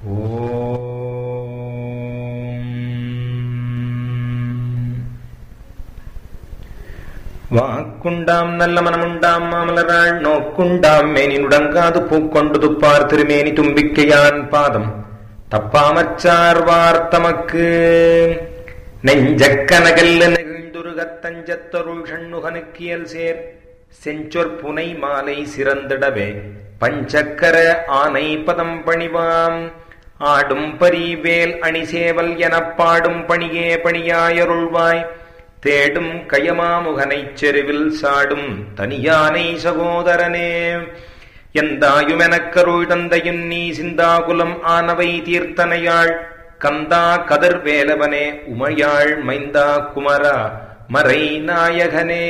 வாக்குண்டாம் நல்ல மனமுண்டாம் மாமலராள் நோக்குண்டாம் மேனி நுடங்காது பூக்கொண்டு துப்பார் திருமேனி தும்பிக்கையான் பாதம் தப்பாமச்சார் வார்த்தமக்கு நெஞ்சக்கனகல்ல நெகிழ்ந்துருகத் தஞ்சத்தருள் ஷண்ணுகனுக்கியல் சேர் செஞ்சொற் புனை மாலை சிறந்திடவே பஞ்சக்கர ஆனை பதம் பணிவாம் ஆடும் பரிவேல் அணிசேவல் எனப் பாடும் பணியே பணியாயருள்வாய் தேடும் கயமாமுகனைச் செருவில் சாடும் தனியானை சகோதரனே எந்தாயுமெனக்கருள் தந்தையும் நீ சிந்தாகுலம் ஆனவை தீர்த்தனையாள் கந்தா கதிர்வேலவனே உமையாள் மைந்தா குமரா மறை நாயகனே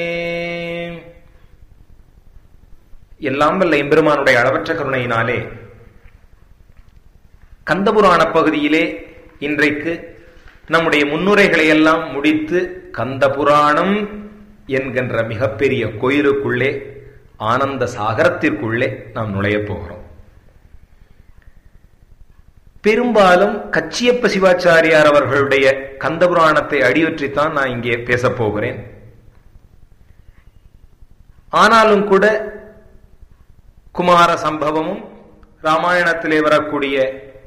எல்லாம் வல்ல எம்பெருமானுடைய அளவற்ற கருணையினாலே கந்தபுராண பகுதியிலே இன்றைக்கு நம்முடைய முன்னுரைகளை எல்லாம் முடித்து கந்த புராணம் என்கின்ற மிகப்பெரிய கோயிலுக்குள்ளே ஆனந்த சாகரத்திற்குள்ளே நாம் நுழையப் போகிறோம் பெரும்பாலும் கச்சியப்ப சிவாச்சாரியார் அவர்களுடைய கந்தபுராணத்தை அடியொற்றித்தான் நான் இங்கே பேசப் போகிறேன் ஆனாலும் கூட குமார சம்பவமும் ராமாயணத்திலே வரக்கூடிய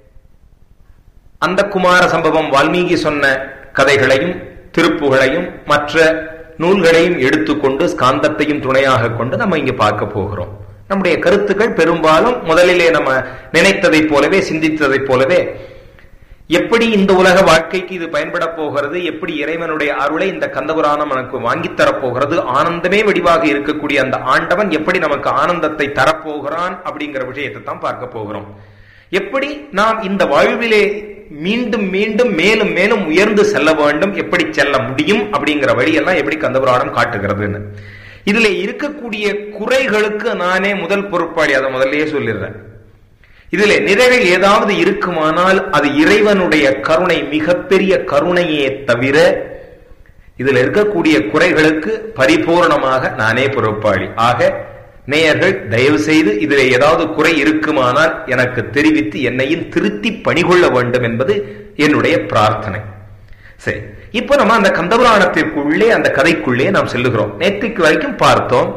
அந்த குமார சம்பவம் வால்மீகி சொன்ன கதைகளையும் திருப்புகளையும் மற்ற நூல்களையும் எடுத்துக்கொண்டு ஸ்காந்தத்தையும் துணையாக கொண்டு நம்ம இங்க பார்க்க போகிறோம் நம்முடைய கருத்துக்கள் பெரும்பாலும் முதலிலே நம்ம நினைத்ததைப் போலவே சிந்தித்ததைப் போலவே எப்படி இந்த உலக வாழ்க்கைக்கு இது பயன்பட போகிறது எப்படி இறைவனுடைய அருளை இந்த கந்தபுராணம் நமக்கு வாங்கி தரப்போகிறது ஆனந்தமே வடிவாக இருக்கக்கூடிய அந்த ஆண்டவன் எப்படி நமக்கு ஆனந்தத்தை தரப்போகிறான் அப்படிங்கிற விஷயத்தை தான் பார்க்க போகிறோம் எப்படி நாம் இந்த வாழ்விலே மீண்டும் மீண்டும் மேலும் மேலும் உயர்ந்து செல்ல வேண்டும் எப்படி செல்ல முடியும் அப்படிங்கிற வழியெல்லாம் எப்படி கந்தபுராணம் காட்டுகிறதுன்னு இதுல இருக்கக்கூடிய குறைகளுக்கு நானே முதல் பொறுப்பாளி அதை முதல்லயே சொல்லிடுறேன் இதுல நிறைகள் ஏதாவது இருக்குமானால் அது இறைவனுடைய கருணை மிகப்பெரிய கருணையே தவிர இதுல இருக்கக்கூடிய குறைகளுக்கு பரிபூர்ணமாக நானே பொறுப்பாளி ஆக நேயர்கள் தயவு செய்து இதில் ஏதாவது குறை இருக்குமானால் எனக்கு தெரிவித்து என்னையும் திருத்தி பணிகொள்ள வேண்டும் என்பது என்னுடைய பிரார்த்தனை சரி இப்போ நம்ம அந்த கந்தபுராணத்திற்குள்ளே அந்த கதைக்குள்ளே நாம் செல்லுகிறோம் நேற்றுக்கு வரைக்கும் பார்த்தோம்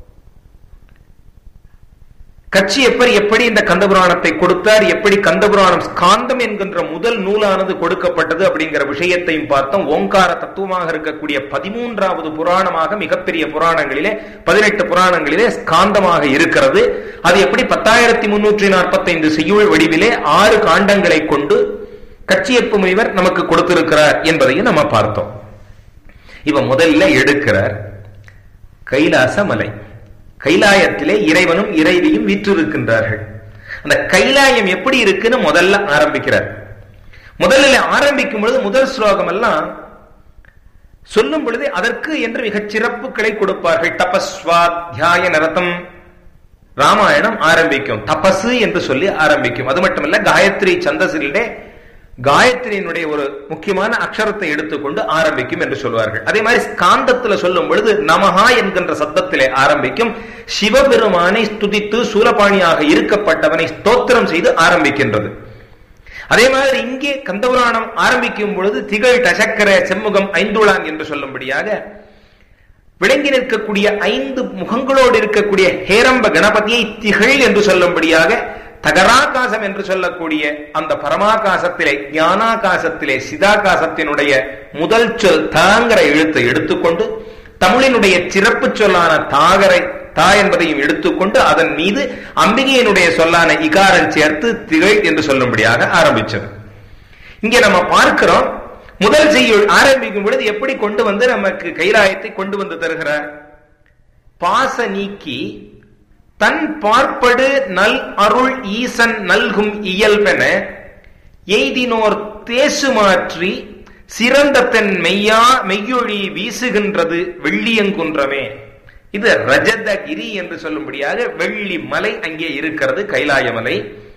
கட்சியப்பர் எப்படி இந்த கந்தபுராணத்தை கொடுத்தார் எப்படி கந்தபுராணம் ஸ்காந்தம் என்கின்ற முதல் நூலானது கொடுக்கப்பட்டது அப்படிங்கிற விஷயத்தையும் பார்த்தோம் ஓங்கார தத்துவமாக இருக்கக்கூடிய பதிமூன்றாவது புராணமாக மிகப்பெரிய புராணங்களிலே பதினெட்டு புராணங்களிலே ஸ்காந்தமாக இருக்கிறது அது எப்படி பத்தாயிரத்தி முன்னூற்றி நாற்பத்தைந்து செய்யுள் வடிவிலே ஆறு காண்டங்களை கொண்டு கட்சியப்பு முனிவர் நமக்கு கொடுத்திருக்கிறார் என்பதையும் நம்ம பார்த்தோம் இவ முதல்ல எடுக்கிறார் கைலாச மலை கைலாயத்திலே இறைவனும் இறைவியும் வீற்றிருக்கின்றார்கள் அந்த கைலாயம் எப்படி இருக்குன்னு முதல்ல ஆரம்பிக்கிறார் முதல்ல ஆரம்பிக்கும் பொழுது முதல் ஸ்லோகம் எல்லாம் சொல்லும் பொழுது அதற்கு என்று மிகச் சிறப்புகளை கொடுப்பார்கள் தபஸ்வாத்தியாய நரதம் ராமாயணம் ஆரம்பிக்கும் தபசு என்று சொல்லி ஆரம்பிக்கும் அது மட்டுமல்ல காயத்ரி சந்தசிலே காயத்ரியினுடைய ஒரு முக்கியமான அக்ஷரத்தை எடுத்துக்கொண்டு ஆரம்பிக்கும் என்று சொல்வார்கள் அதே மாதிரி ஸ்காந்தத்துல சொல்லும் பொழுது நமஹா என்கின்ற சப்தத்திலே ஆரம்பிக்கும் சிவபெருமானை ஸ்துதித்து சூலபாணியாக இருக்கப்பட்டவனை ஸ்தோத்திரம் செய்து ஆரம்பிக்கின்றது அதே மாதிரி இங்கே கந்தபுராணம் ஆரம்பிக்கும் பொழுது திகழ் டசக்கர செம்முகம் ஐந்துளான் என்று சொல்லும்படியாக விளங்கி நிற்கக்கூடிய ஐந்து முகங்களோடு இருக்கக்கூடிய ஹேரம்ப கணபதியை திகழ் என்று சொல்லும்படியாக தகராகாசம் என்று சொல்லக்கூடிய அந்த பரமாகாசத்திலே ஞானாகாசத்திலே சிதாகாசத்தினுடைய முதல் சொல் தாங்கிற எழுத்தை எடுத்துக்கொண்டு தமிழினுடைய சிறப்பு சொல்லான தாகரை தா என்பதையும் எடுத்துக்கொண்டு அதன் மீது அம்பிகையினுடைய சொல்லான இகாரம் சேர்த்து திகழ் என்று சொல்லும்படியாக ஆரம்பிச்சது இங்கே நம்ம பார்க்கிறோம் முதல் செய்யுள் ஆரம்பிக்கும் பொழுது எப்படி கொண்டு வந்து நமக்கு கைலாயத்தை கொண்டு வந்து தருகிறார் பாச நீக்கி தன் பார்ப்படு நல் அருள் ஈசன் நல்கும் இயல்பென எய்தினோர் தேசு மாற்றி சிறந்த தென் மெய்யா மெய்யொழி வீசுகின்றது வெள்ளியங்குன்றமே இது ரஜதகிரி என்று சொல்லும்படியாக வெள்ளி மலை அங்கே இருக்கிறது கைலாய மலை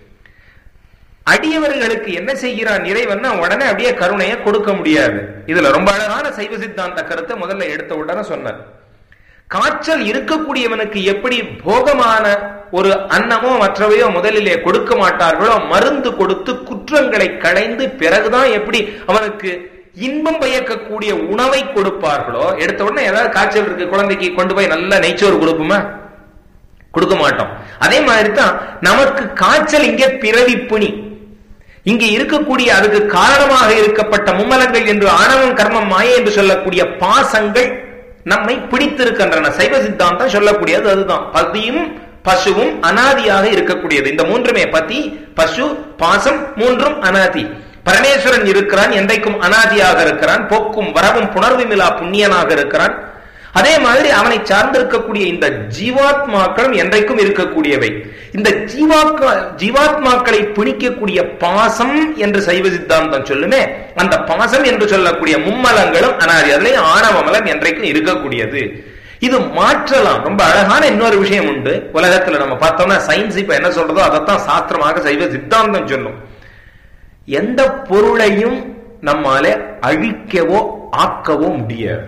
அடியவர்களுக்கு என்ன செய்கிறான் இறைவன் உடனே அப்படியே கருணையை கொடுக்க முடியாது இதுல ரொம்ப அழகான சைவ சித்தாந்த கருத்தை முதல்ல எடுத்த உடனே சொன்னார் காய்ச்சல் இருக்கக்கூடியவனுக்கு எப்படி போகமான ஒரு அன்னமோ மற்றவையோ முதலிலே கொடுக்க மாட்டார்களோ மருந்து கொடுத்து குற்றங்களை களைந்து பிறகுதான் எப்படி அவனுக்கு இன்பம் பயக்கக்கூடிய உணவை கொடுப்பார்களோ எடுத்த உடனே ஏதாவது காய்ச்சல் இருக்கு குழந்தைக்கு கொண்டு போய் நல்ல நெய்ச்சோறு கொடுப்போமா கொடுக்க மாட்டோம் அதே மாதிரி தான் நமக்கு காய்ச்சல் இங்கே பிறவி புனி இங்கே இருக்கக்கூடிய அதுக்கு காரணமாக இருக்கப்பட்ட மும்மலங்கள் என்று ஆணவம் கர்மம் மாய என்று சொல்லக்கூடிய பாசங்கள் நம்மை பிடித்திருக்கின்றன சைவ சித்தாந்தம் சொல்லக்கூடியது அதுதான் பதியும் பசுவும் அனாதியாக இருக்கக்கூடியது இந்த மூன்றுமே பதி பசு பாசம் மூன்றும் அனாதி பரமேஸ்வரன் இருக்கிறான் என்றைக்கும் அனாதியாக இருக்கிறான் போக்கும் வரவும் புணர்வுமிலா புண்ணியனாக இருக்கிறான் அதே மாதிரி அவனை சார்ந்திருக்கக்கூடிய இந்த ஜீவாத்மாக்களும் என்றைக்கும் இருக்கக்கூடியவை இந்த ஜீவாத்மா ஜீவாத்மாக்களை பிணிக்கக்கூடிய பாசம் என்று சைவ சித்தாந்தம் சொல்லுமே அந்த பாசம் என்று சொல்லக்கூடிய மும்மலங்களும் அனாதி அதிலே ஆணவமலம் என்றைக்கும் இருக்கக்கூடியது இது மாற்றலாம் ரொம்ப அழகான இன்னொரு விஷயம் உண்டு உலகத்துல நம்ம பார்த்தோம்னா சயின்ஸ் இப்ப என்ன சொல்றதோ அதைத்தான் சாஸ்திரமாக சைவ சித்தாந்தம் சொல்லும் எந்த பொருளையும் நம்மால அழிக்கவோ ஆக்கவோ முடியாது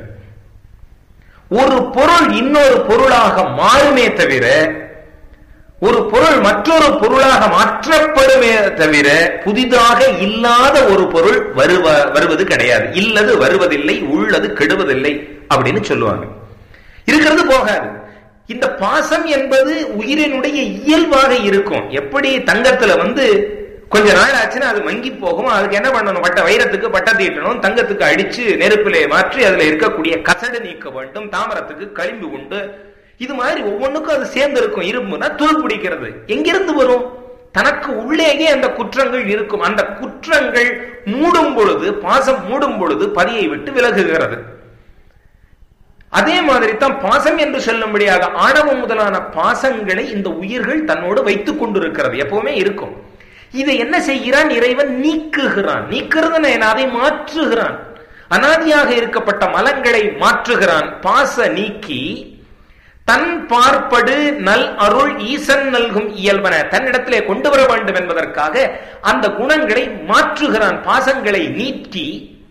ஒரு பொருள் இன்னொரு பொருளாக மாறுமே தவிர ஒரு பொருள் மற்றொரு பொருளாக மாற்றப்படுமே தவிர புதிதாக இல்லாத ஒரு பொருள் வருவ வருவது கிடையாது இல்லது வருவதில்லை உள்ளது கெடுவதில்லை அப்படின்னு சொல்லுவாங்க இருக்கிறது போகாது இந்த பாசம் என்பது உயிரினுடைய இயல்பாக இருக்கும் எப்படி தங்கத்துல வந்து கொஞ்ச நாள் ஆச்சுன்னா அது மங்கி போகும் அதுக்கு என்ன பண்ணணும் பட்ட வைரத்துக்கு பட்ட தீட்டணும் தங்கத்துக்கு அடிச்சு நெருப்பிலே மாற்றி அதுல இருக்கக்கூடிய கசடு நீக்க வேண்டும் தாமரத்துக்கு களிம்பு உண்டு இது மாதிரி ஒவ்வொன்றுக்கும் அது சேர்ந்து இருக்கும் இரும்புனா தூள் பிடிக்கிறது எங்கிருந்து வரும் தனக்கு உள்ளேயே அந்த குற்றங்கள் இருக்கும் அந்த குற்றங்கள் மூடும் பொழுது பாசம் மூடும் பொழுது பதியை விட்டு விலகுகிறது அதே மாதிரி தான் பாசம் என்று சொல்லும்படியாக ஆணவம் முதலான பாசங்களை இந்த உயிர்கள் தன்னோடு வைத்துக் கொண்டிருக்கிறது எப்பவுமே இருக்கும் இதை என்ன செய்கிறான் இறைவன் நீக்குகிறான் நீக்கிறது அதை மாற்றுகிறான் அனாதியாக இருக்கப்பட்ட மலங்களை மாற்றுகிறான் பாச நீக்கி தன் பார்ப்படு நல் அருள் ஈசன் நல்கும் இயல்பன தன்னிடத்திலே கொண்டு வர வேண்டும் என்பதற்காக அந்த குணங்களை மாற்றுகிறான் பாசங்களை நீக்கி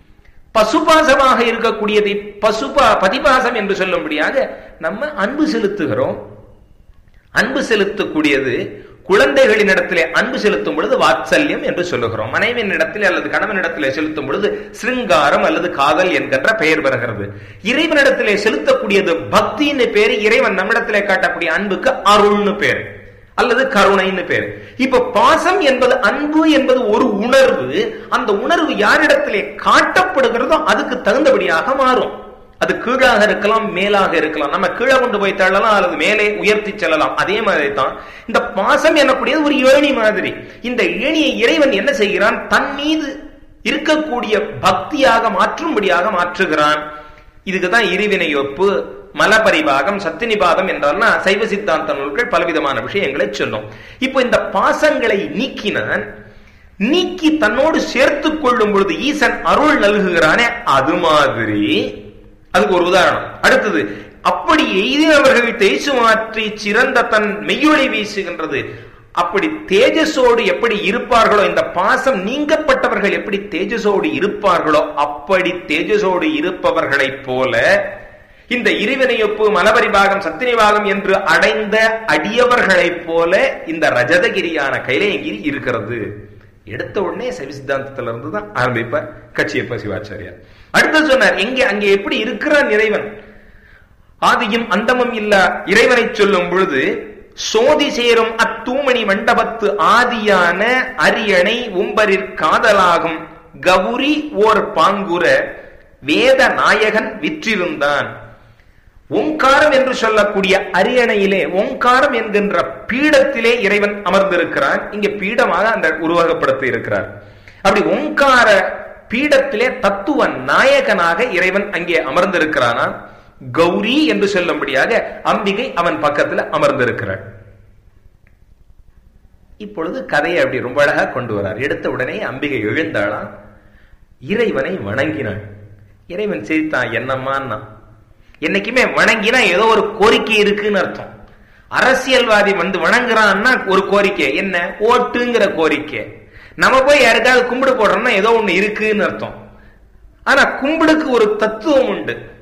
பசுபாசமாக இருக்கக்கூடியதை பசுபா பதிபாசம் என்று சொல்லும்படியாக நம்ம அன்பு செலுத்துகிறோம் அன்பு செலுத்தக்கூடியது குழந்தைகளின் இடத்திலே அன்பு செலுத்தும் பொழுது வாத்சல்யம் என்று சொல்லுகிறோம் மனைவியின் இடத்திலே அல்லது கணவனிடத்திலே செலுத்தும் பொழுது சிருங்காரம் அல்லது காதல் என்கின்ற பெயர் பெறுகிறது இறைவனிடத்திலே செலுத்தக்கூடியது பக்தின்னு பேரு இறைவன் நம்மிடத்திலே காட்டக்கூடிய அன்புக்கு அருள்னு பேரு அல்லது கருணைன்னு பேரு இப்ப பாசம் என்பது அன்பு என்பது ஒரு உணர்வு அந்த உணர்வு யாரிடத்திலே காட்டப்படுகிறதோ அதுக்கு தகுந்தபடியாக மாறும் அது கீழாக இருக்கலாம் மேலாக இருக்கலாம் நம்ம கீழே கொண்டு போய் தள்ளலாம் அல்லது மேலே உயர்த்தி செல்லலாம் அதே மாதிரி தான் இந்த பாசம் எனக்கூடியது ஒரு ஏணி மாதிரி இந்த ஏணியை இறைவன் என்ன செய்கிறான் தன் மீது இருக்கக்கூடிய பக்தியாக மாற்றும்படியாக மாற்றுகிறான் இதுக்குதான் இருவினை ஒப்பு மலபரிபாகம் சத்தினிபாதம் என்றால்னா சைவ சித்தாந்த நூல்கள் பலவிதமான விஷயங்களை சொல்லும் இப்போ இந்த பாசங்களை நீக்கினான் நீக்கி தன்னோடு சேர்த்து கொள்ளும் பொழுது ஈசன் அருள் நல்குகிறானே அது மாதிரி அதுக்கு ஒரு உதாரணம் அடுத்தது அப்படி எய்தினவர்கள் தேய்ச்சு மாற்றி சிறந்த தன் மெய்யொளி வீசுகின்றது அப்படி தேஜஸோடு எப்படி இருப்பார்களோ இந்த பாசம் நீங்கப்பட்டவர்கள் எப்படி தேஜஸோடு இருப்பார்களோ அப்படி தேஜஸோடு இருப்பவர்களைப் போல இந்த இருவினையொப்பு மலபரிபாகம் சத்தினிபாகம் என்று அடைந்த அடியவர்களைப் போல இந்த ரஜதகிரியான கைலையங்கிரி இருக்கிறது எடுத்த உடனே சைவ சித்தாந்தத்துல இருந்து தான் ஆரம்பிப்பார் கட்சியப்ப சிவாச்சாரியார் அடுத்து சொன்னார் எங்கே அங்கே எப்படி இருக்கிறான் இறைவன் ஆதியும் அந்தமும் இல்ல இறைவனை சொல்லும் பொழுது சோதி சேரும் அத்தூமணி மண்டபத்து ஆதியான அரியணை உம்பரிற் காதலாகும் கவுரி ஓர் பாங்குர வேத நாயகன் விற்றிருந்தான் ஓங்காரம் என்று சொல்லக்கூடிய அரியணையிலே ஓங்காரம் என்கின்ற பீடத்திலே இறைவன் அமர்ந்திருக்கிறான் இங்க பீடமாக அந்த உருவகப்படுத்தி இருக்கிறார் அப்படி ஓங்கார பீடத்திலே தத்துவ நாயகனாக இறைவன் அங்கே அமர்ந்திருக்கிறானா கௌரி என்று சொல்லும்படியாக அம்பிகை அவன் பக்கத்தில் அமர்ந்திருக்கிறாள் இப்பொழுது கதையை அப்படி ரொம்ப அழகா கொண்டு வரார் எடுத்த உடனே அம்பிகை எழுந்தாளாம் இறைவனை வணங்கினாள் இறைவன் சிரித்தான் என்னம்மான்னா என்னைக்குமே வணங்கினா ஏதோ ஒரு கோரிக்கை இருக்குன்னு அர்த்தம் அரசியல்வாதி வந்து வணங்குறான்னா ஒரு கோரிக்கை என்ன ஓட்டுங்கிற கோரிக்கை நம்ம போய் யாருக்காவது கும்பிடு போடுறோம்னா ஏதோ ஒண்ணு இருக்குன்னு அர்த்தம் ஆனா கும்பிடுக்கு ஒரு தத்துவம் உண்டு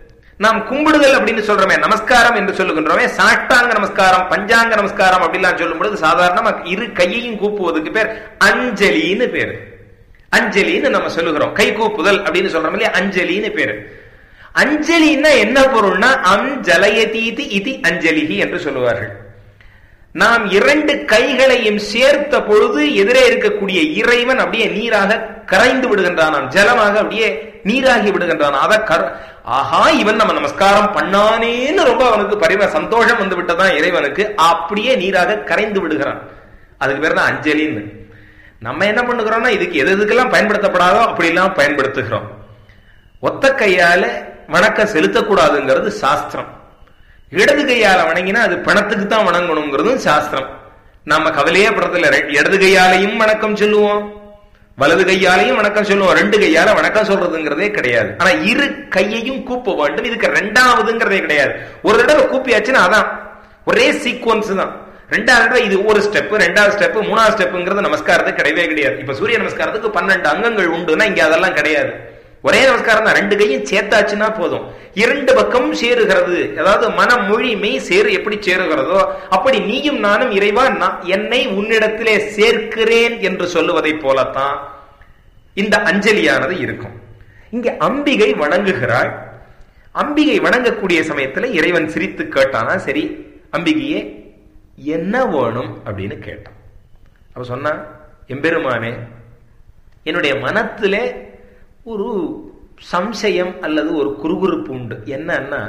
நாம் கும்பிடுதல் அப்படின்னு சொல்றோமே நமஸ்காரம் என்று சொல்லுகின்றோமே சாஷ்டாங்க நமஸ்காரம் பஞ்சாங்க நமஸ்காரம் அப்படிலாம் சொல்லும் பொழுது சாதாரணமா இரு கையையும் கூப்புவதுக்கு பேர் அஞ்சலின்னு பேரு அஞ்சலின்னு நம்ம சொல்லுகிறோம் கை கூப்புதல் அப்படின்னு சொல்றோம் இல்லையா அஞ்சலின்னு பேரு அஞ்சலின்னா என்ன பொருள்னா அஞ்சலயதீதி இது அஞ்சலிகி என்று சொல்லுவார்கள் நாம் இரண்டு கைகளையும் சேர்த்த பொழுது எதிரே இருக்கக்கூடிய இறைவன் அப்படியே நீராக கரைந்து விடுகின்றான் ஜலமாக அப்படியே நீராகி விடுகின்றான் அத கர ஆஹா இவன் நம்ம நமஸ்காரம் பண்ணானேன்னு ரொம்ப அவனுக்கு பரிம சந்தோஷம் வந்து விட்டதான் இறைவனுக்கு அப்படியே நீராக கரைந்து விடுகிறான் அதுக்கு பேர் தான் அஞ்சலின்னு நம்ம என்ன பண்ணுகிறோம்னா இதுக்கு எது எதுக்கெல்லாம் பயன்படுத்தப்படாதோ அப்படிலாம் பயன்படுத்துகிறோம் ஒத்த கையால வணக்கம் செலுத்தக்கூடாதுங்கிறது சாஸ்திரம் இடது கையால வணங்கினா அது பணத்துக்கு தான் வணங்கணுங்கிறதும் சாஸ்திரம் நம்ம கவலையே படுறதில்ல இடது கையாலையும் வணக்கம் சொல்லுவோம் வலது கையாலையும் வணக்கம் சொல்லுவோம் ரெண்டு கையால வணக்கம் சொல்றதுங்கிறதே கிடையாது ஆனா இரு கையையும் கூப்ப வேண்டும் இதுக்கு ரெண்டாவதுங்கிறதே கிடையாது ஒரு தடவை கூப்பியாச்சுன்னா அதான் ஒரே சீக்வன்ஸ் தான் ரெண்டாவது தடவை இது ஒரு ஸ்டெப் ரெண்டாவது ஸ்டெப் மூணாவது ஸ்டெப்புங்கிறது நமஸ்காரத்துக்கு கிடையவே கிடையாது இப்ப சூரிய நமஸ்காரத்துக்கு பன்னெண்டு அங்கங்கள் உண்டுன்னா இங்க அதெல்லாம் கிடையாது ஒரே நமஸ்காரம் தான் ரெண்டு கையும் சேர்த்தாச்சுன்னா போதும் இரண்டு பக்கமும் சேருகிறது அதாவது மனம் மொழி மெய் சேரு எப்படி சேருகிறதோ அப்படி நீயும் நானும் இறைவா என்னை உன்னிடத்திலே சேர்க்கிறேன் என்று சொல்லுவதை போலத்தான் இந்த அஞ்சலியானது இருக்கும் இங்க அம்பிகை வணங்குகிறாள் அம்பிகை வணங்கக்கூடிய சமயத்துல இறைவன் சிரித்து கேட்டானா சரி அம்பிகையே என்ன வேணும் அப்படின்னு கேட்டான் அப்ப சொன்னா எம்பெருமானே என்னுடைய மனத்திலே ஒரு சம்சயம் அல்லது ஒரு குறுகுறுப்பு உண்டு என்னன்னா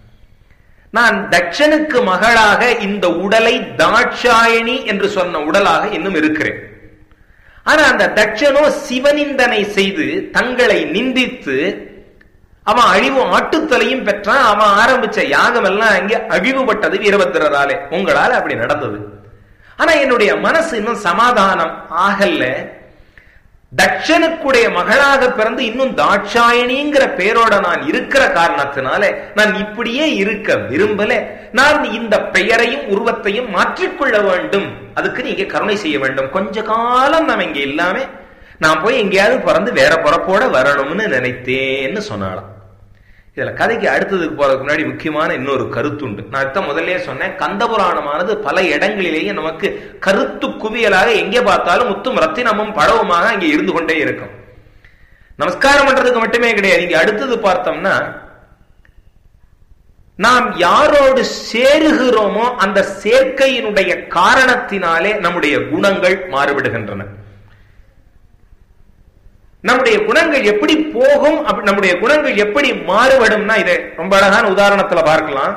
நான் தட்சனுக்கு மகளாக இந்த உடலை தாட்சாயணி என்று சொன்ன உடலாக இன்னும் இருக்கிறேன் ஆனா அந்த தட்சனோ சிவனிந்தனை செய்து தங்களை நிந்தித்து அவன் அழிவு ஆட்டுத்தலையும் பெற்றான் அவன் ஆரம்பிச்ச யாகம் எல்லாம் அங்கே அழிவுபட்டது வீரபத்திரராலே உங்களால அப்படி நடந்தது ஆனா என்னுடைய மனசு இன்னும் சமாதானம் ஆகல்ல தட்சனுக்குடைய மகளாக பிறந்து இன்னும் தாட்சாயணிங்கிற பேரோட நான் இருக்கிற காரணத்தினால நான் இப்படியே இருக்க விரும்பல நான் இந்த பெயரையும் உருவத்தையும் மாற்றிக்கொள்ள வேண்டும் அதுக்கு நீங்க கருணை செய்ய வேண்டும் கொஞ்ச காலம் நாம் இங்க இல்லாம நான் போய் எங்கேயாவது பிறந்து வேற பிறப்போட வரணும்னு நினைத்தேன்னு சொன்னாலாம் இதுல கதைக்கு அடுத்ததுக்கு போறதுக்கு முன்னாடி முக்கியமான இன்னொரு கருத்துண்டு நான் தான் முதல்ல சொன்னேன் கந்தபுராணமானது பல இடங்களிலேயே நமக்கு கருத்து குவியலாக எங்கே பார்த்தாலும் முத்தும் ரத்தினமும் பழவுமாக அங்கே இருந்து கொண்டே இருக்கும் நமஸ்காரம் பண்றதுக்கு மட்டுமே கிடையாது இங்க அடுத்தது பார்த்தோம்னா நாம் யாரோடு சேருகிறோமோ அந்த சேர்க்கையினுடைய காரணத்தினாலே நம்முடைய குணங்கள் மாறுபடுகின்றன நம்முடைய குணங்கள் எப்படி போகும் நம்முடைய குணங்கள் எப்படி மாறுபடும்னா இதை ரொம்ப அழகான உதாரணத்துல பார்க்கலாம்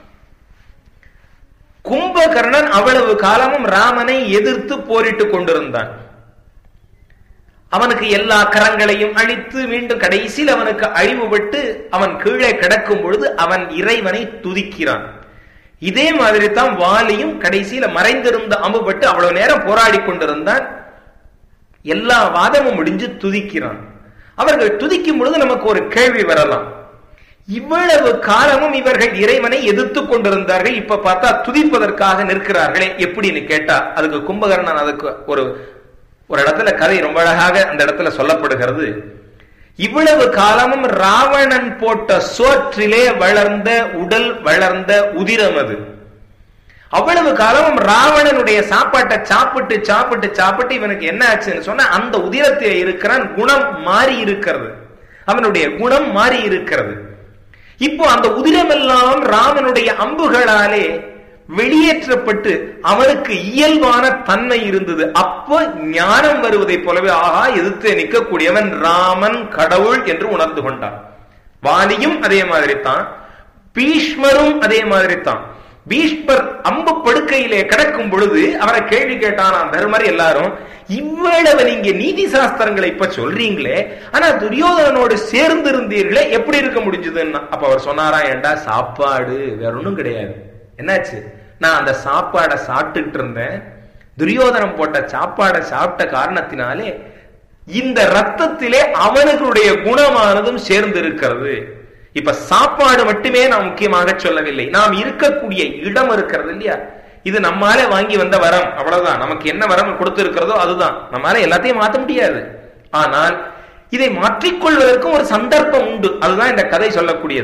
கும்பகர்ணன் அவ்வளவு காலமும் ராமனை எதிர்த்து போரிட்டு கொண்டிருந்தான் அவனுக்கு எல்லா கரங்களையும் அழித்து மீண்டும் கடைசியில் அவனுக்கு அழிவுபட்டு அவன் கீழே கிடக்கும் பொழுது அவன் இறைவனை துதிக்கிறான் இதே மாதிரி தான் வாலியும் கடைசியில மறைந்திருந்த அம்புபட்டு அவ்வளவு நேரம் போராடி கொண்டிருந்தான் எல்லா வாதமும் முடிஞ்சு துதிக்கிறான் அவர்கள் துதிக்கும் பொழுது நமக்கு ஒரு கேள்வி வரலாம் இவ்வளவு காலமும் இவர்கள் இறைவனை எதிர்த்து கொண்டிருந்தார்கள் இப்ப பார்த்தா துதிப்பதற்காக நிற்கிறார்களே எப்படின்னு கேட்டா அதுக்கு கும்பகர்ணன் அதுக்கு ஒரு ஒரு இடத்துல கதை ரொம்ப அழகாக அந்த இடத்துல சொல்லப்படுகிறது இவ்வளவு காலமும் ராவணன் போட்ட சோற்றிலே வளர்ந்த உடல் வளர்ந்த உதிரம் அது அவ்வளவு காலமும் ராவணனுடைய சாப்பாட்டை சாப்பிட்டு சாப்பிட்டு சாப்பிட்டு இவனுக்கு என்ன ஆச்சுன்னு சொன்னா அந்த உதிரத்தில் இருக்கிறான் குணம் மாறி இருக்கிறது அவனுடைய குணம் மாறி இருக்கிறது இப்போ அந்த உதிரமெல்லாம் ராமனுடைய அம்புகளாலே வெளியேற்றப்பட்டு அவனுக்கு இயல்பான தன்மை இருந்தது அப்போ ஞானம் வருவதை போலவே ஆகா எதிர்த்து நிற்கக்கூடியவன் ராமன் கடவுள் என்று உணர்ந்து கொண்டான் வாலியும் அதே மாதிரி தான் பீஷ்மரும் அதே மாதிரி தான் பீஷ்மர் அம்பு படுக்கையிலே கிடக்கும் பொழுது அவரை கேள்வி கேட்டானாம் தர்மர் எல்லாரும் இவ்வளவு நீங்க நீதி சாஸ்திரங்களை இப்ப சொல்றீங்களே ஆனா துரியோதனனோடு சேர்ந்து இருந்தீர்களே எப்படி இருக்க முடிஞ்சதுன்னா அப்ப அவர் சொன்னாரா ஏண்டா சாப்பாடு வேற ஒண்ணும் கிடையாது என்னாச்சு நான் அந்த சாப்பாடை சாப்பிட்டுட்டு இருந்தேன் துரியோதனம் போட்ட சாப்பாடை சாப்பிட்ட காரணத்தினாலே இந்த ரத்தத்திலே அவனுடைய குணமானதும் சேர்ந்து இருக்கிறது இப்ப சாப்பாடு மட்டுமே நாம் முக்கியமாக சொல்லவில்லை நாம் இருக்கக்கூடிய இடம் இருக்கிறது இல்லையா இது நம்மால வாங்கி வந்த வரம் அவ்வளவுதான் நமக்கு என்ன வரம் கொடுத்து இருக்கிறதோ அதுதான் நம்மால எல்லாத்தையும் மாற்ற முடியாது ஆனால் இதை மாற்றிக்கொள்வதற்கும் ஒரு சந்தர்ப்பம் உண்டு அதுதான் இந்த கதை சொல்லக்கூடியது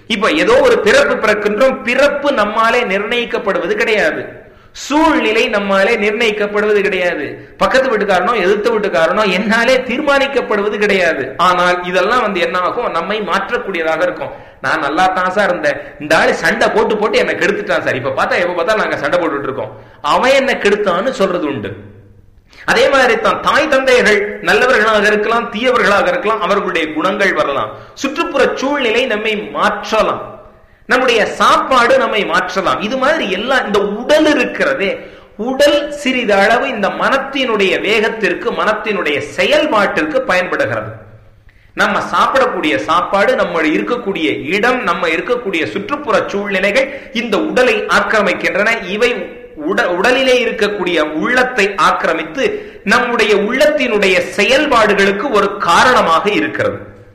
இப்ப ஏதோ ஒரு பிறப்பு பிறக்கின்றோம் பிறப்பு நம்மாலே நிர்ணயிக்கப்படுவது கிடையாது சூழ்நிலை நம்மாலே நிர்ணயிக்கப்படுவது கிடையாது பக்கத்து வீட்டுக்காரனோ எதிர்த்த வீட்டுக்காரனோ என்னாலே தீர்மானிக்கப்படுவது கிடையாது ஆனால் இதெல்லாம் வந்து என்ன ஆகும் நம்மை மாற்றக்கூடியதாக இருக்கும் நான் நல்லா தான் சார் இருந்தேன் இந்த ஆளு சண்டை போட்டு போட்டு என்ன கெடுத்துட்டான் சார் இப்ப பார்த்தா எப்ப பார்த்தா நாங்க சண்டை போட்டுட்டு இருக்கோம் அவன் என்ன கெடுத்தான்னு சொல்றது உண்டு அதே மாதிரி தான் தாய் தந்தையர்கள் நல்லவர்களாக இருக்கலாம் தீயவர்களாக இருக்கலாம் அவர்களுடைய குணங்கள் வரலாம் சுற்றுப்புற சூழ்நிலை நம்மை மாற்றலாம் நம்முடைய சாப்பாடு நம்மை மாற்றலாம் இது மாதிரி எல்லாம் இந்த உடல் இருக்கிறதே உடல் சிறிதளவு இந்த மனத்தினுடைய வேகத்திற்கு மனத்தினுடைய செயல்பாட்டிற்கு பயன்படுகிறது நம்ம சாப்பிடக்கூடிய சாப்பாடு நம்ம இருக்கக்கூடிய இடம் நம்ம இருக்கக்கூடிய சுற்றுப்புற சூழ்நிலைகள் இந்த உடலை ஆக்கிரமிக்கின்றன இவை உட உடலிலே இருக்கக்கூடிய உள்ளத்தை ஆக்கிரமித்து நம்முடைய உள்ளத்தினுடைய செயல்பாடுகளுக்கு ஒரு காரணமாக இருக்கிறது